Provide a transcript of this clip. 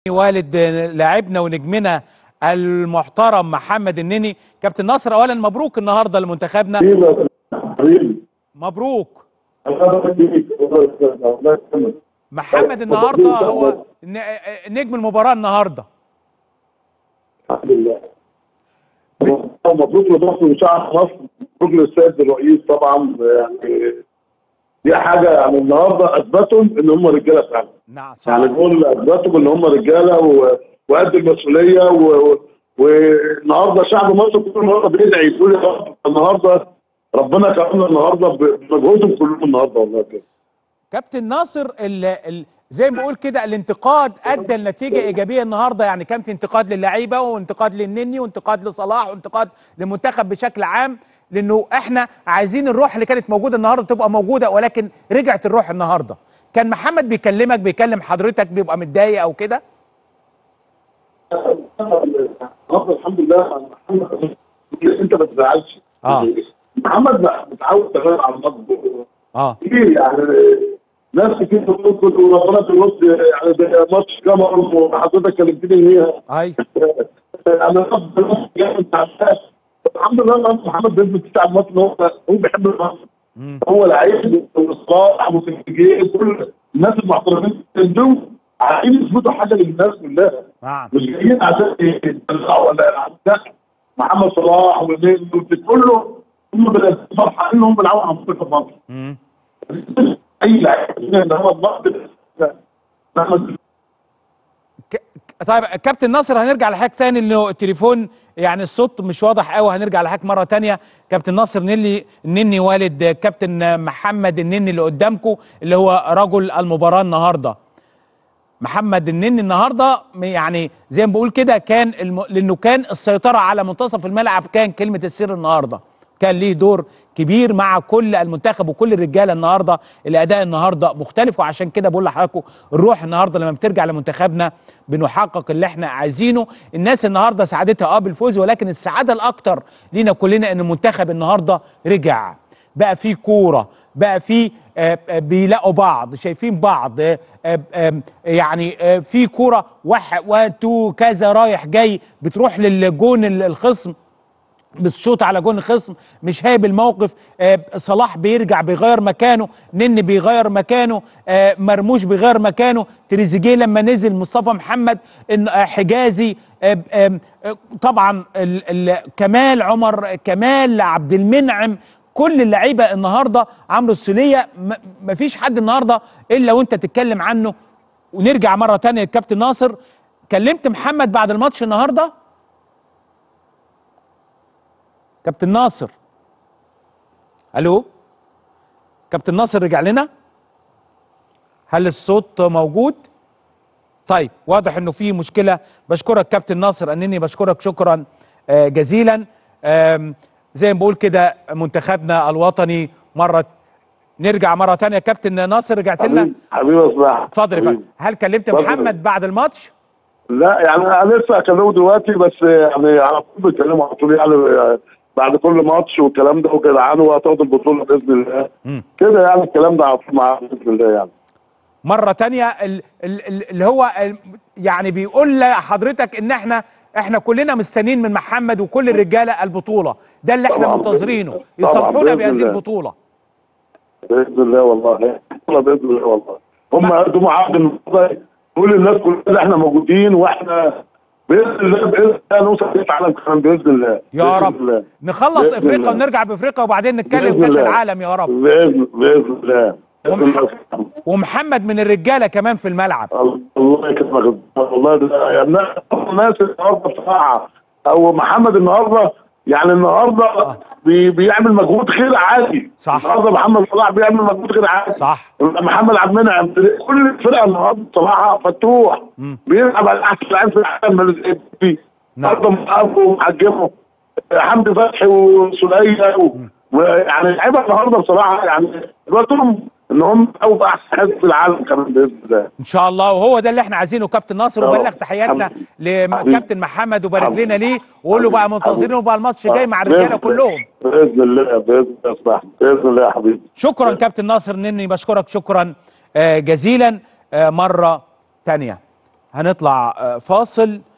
والد لاعبنا ونجمنا المحترم محمد النني كابتن ناصر اولا مبروك النهارده لمنتخبنا حبيبي مبروك الله يبارك فيك الله يسلمك محمد النهارده هو ن- نجم المباراه النهارده الحمد لله مبروك لمصر وشعب مصر مبروك للسيد الرئيس طبعا يعني دي حاجه يعني النهارده اثبتوا ان هم رجاله فعلا نعم صح يعني دول اثبتوا ان هم رجاله و- وقد المسؤوليه و- و- والنهارده شعب مصر كل مره بيدعي يقول يا رب النهارده ربنا كرمنا النهارده بمجهودهم كلهم النهارده والله كده كابتن ناصر ال ال زي ما بقول كده الانتقاد ادى لنتيجه ايجابيه النهارده يعني كان في انتقاد للعيبه وانتقاد للنني وانتقاد لصلاح وانتقاد للمنتخب بشكل عام لانه احنا عايزين الروح اللي كانت موجوده النهارده تبقى موجوده ولكن رجعت الروح النهارده كان محمد بيكلمك بيكلم حضرتك بيبقى متضايق او كده رب الحمد لله محمد انت ما تزعلش آه. محمد متعود تمام على المطبخ اه كتير يعني ناس كتير بتقول وربنا في الوسط يعني ده ماتش كاميرون وحضرتك كلمتني فيها اي يعني رب الوسط جامد تعبان الحمد لله ان محمد بيثبت بتاع الماتش ان هو هو بيحب الماتش مم. هو لعيب وصلاح وتريزيجيه كل الناس المحترمين دول عايزين يثبتوا حاجه للناس كلها نعم مش جايين عشان يتدلعوا ولا لا محمد صلاح ونيل كله هم بني فرحانين ان هم بيلعبوا على منطقه مصر مم. اي لعيب ان هو المصري محمد ك- ك- طيب كابتن ناصر هنرجع لحضرتك تاني انه التليفون يعني الصوت مش واضح قوي هنرجع لحضرتك مره تانية كابتن ناصر نيلي النني والد كابتن محمد النني اللي قدامكم اللي هو رجل المباراه النهارده محمد النني النهارده م- يعني زي ما بقول كده كان الم... لانه كان السيطره على منتصف الملعب كان كلمه السر النهارده كان ليه دور كبير مع كل المنتخب وكل الرجاله النهارده الاداء النهارده مختلف وعشان كده بقول لحضراتكم الروح النهارده لما بترجع لمنتخبنا بنحقق اللي احنا عايزينه الناس النهارده سعادتها اه بالفوز ولكن السعاده الاكتر لينا كلنا ان المنتخب النهارده رجع بقى فيه كوره بقى فيه آه، آه، بيلاقوا بعض شايفين بعض آه، آه، آه، يعني آه، في كوره واحد وتو كذا رايح جاي بتروح للجون ال- الخصم بتشوط على جون الخصم مش هايب الموقف آه، صلاح بيرجع بيغير مكانه نني بيغير مكانه آه، مرموش بيغير مكانه تريزيجيه لما نزل مصطفى محمد إن- آه، حجازي آه، آه، آه، طبعا ال- ال- كمال عمر كمال عبد المنعم كل اللعيبه النهارده عمرو السوليه م- مفيش حد النهارده الا وانت تتكلم عنه ونرجع مره تانية الكابتن ناصر كلمت محمد بعد الماتش النهارده كابتن ناصر الو كابتن ناصر رجع لنا هل الصوت موجود طيب واضح انه في مشكله بشكرك كابتن ناصر انني بشكرك شكرا آه، جزيلا آم، زي ما بقول كده منتخبنا الوطني مره نرجع مره تانية كابتن ناصر رجعت لنا حبيبي حبيبي يا صلاح اتفضل يا فندم هل كلمت اتفضل. محمد بعد الماتش لا يعني انا لسه هكلمه دلوقتي بس يعني على طول بيتكلموا على طول يعني بعد كل ماتش والكلام ده وجدعانه وهتاخد البطوله باذن الله مم. كده يعني الكلام ده على طول معاه باذن الله يعني مره تانية ال- ال- ال- اللي هو ال- يعني بيقول لحضرتك ان احنا احنا كلنا مستنيين من محمد وكل الرجاله البطوله ده اللي احنا طبعاً. منتظرينه طبعاً يصالحونا بإذن بهذه الله. البطوله باذن الله والله والله باذن الله والله هم ما- قدموا عقد النهارده كل الناس كلها احنا موجودين واحنا باذن الله باذن الله نوصل كاس عالم كمان باذن الله يا بإذن رب الله. نخلص بإذن افريقيا الله. ونرجع بافريقيا وبعدين نتكلم بإذن كاس الله. العالم يا رب باذن باذن الله باذن ومح- الله ومحمد من الرجاله كمان في الملعب الله يكرمك والله ده يعني الناس النهارده بصراحه او محمد النهارده يعني النهارده بي بيعمل مجهود خير عادي صح. النهارده محمد صلاح بيعمل مجهود خير عادي صح محمد عبد المنعم كل الفرقه النهارده بصراحه فتوح مم. بيلعب على احسن لعيب في العالم اللي فيه نعم. برضه مقابله ومحجمه حمدي فتحي وسلية و- ويعني لعيبه النهارده بصراحه يعني دلوقتي ان هم او احسن حد في العالم كمان باذن الله ان شاء الله وهو ده اللي احنا عايزينه كابتن ناصر يا وبلغ رب. تحياتنا حبيبي. لكابتن محمد وبارك حبيبي. لنا ليه وقول له بقى حبيبي. منتظرينه بقى الماتش جاي مع الرجاله بإذن كلهم الله. باذن الله باذن الله يا صاحبي باذن الله يا حبيبي شكرا كابتن ناصر نني بشكرك شكرا آه، جزيلا آه، مرة تانية هنطلع آه، فاصل